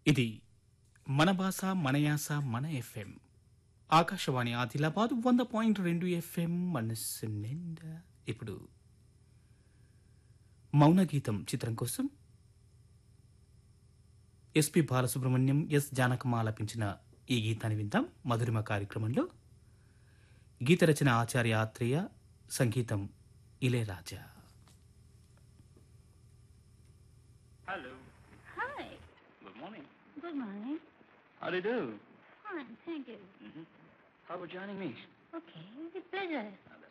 ఇది మన భాష మన యాస మన ఎఫ్ఎం ఆకాశవాణి ఆదిలాబాద్ వంద పాయింట్ రెండు ఎఫ్ఎం మనస్సు నిండా ఇప్పుడు మౌన గీతం చిత్రం కోసం ఎస్పి బాలసుబ్రహ్మణ్యం ఎస్ జానకమ్మ ఆలపించిన ఈ గీతాన్ని విందాం మధురిమ కార్యక్రమంలో గీత రచన ఆచార్య ఆత్రేయ సంగీతం Ilaiyaraaja hello Hi. Good morning Good morning. How do you do? Fine, thank you. How about joining me? Okay, with pleasure.